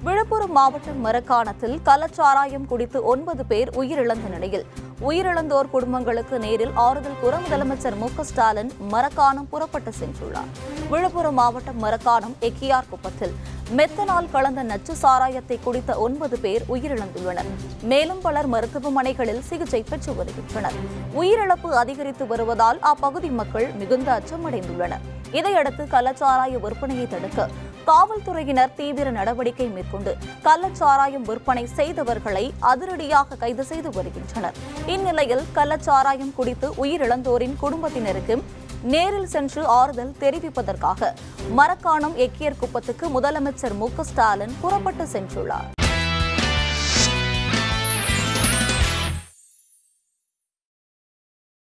விழுப்புரம் மாவட்டம் மரக்காணத்தில் கள்ளச்சாராயம் குடித்து ஒன்பது பேர் உயிரிழந்த நிலையில் உயிரிழந்தோர் குடும்பங்களுக்கு நேரில் ஆறுதல் கூற முதலமைச்சர் மு க ஸ்டாலின் மரக்காணம் புறப்பட்டு சென்றுள்ளார் விழுப்புரம் மாவட்டம் மரக்காணம் எக்கியார் குப்பத்தில் மெத்தனால் கலந்த நச்சு சாராயத்தை குடித்த ஒன்பது பேர் உயிரிழந்துள்ளனர் மேலும் பலர் மருத்துவமனைகளில் சிகிச்சை பெற்று வருகின்றனர் உயிரிழப்பு அதிகரித்து வருவதால் அப்பகுதி மக்கள் மிகுந்த அச்சமடைந்துள்ளனர் இதையடுத்து கள்ளச்சாராய விற்பனையை தடுக்க காவல்துறையினர் தீவிர நடவடிக்கை மேற்கொண்டு கள்ளச்சாராயம் விற்பனை செய்தவர்களை அதிரடியாக கைது செய்து வருகின்றனர் இந்நிலையில் கள்ளச்சாராயம் குடித்து உயிரிழந்தோரின் குடும்பத்தினருக்கு நேரில் சென்று ஆறுதல் தெரிவிப்பதற்காக மரக்காணம் எக்கியர் குப்பத்துக்கு முதலமைச்சர் மு க ஸ்டாலின் புறப்பட்டு சென்றுள்ளார்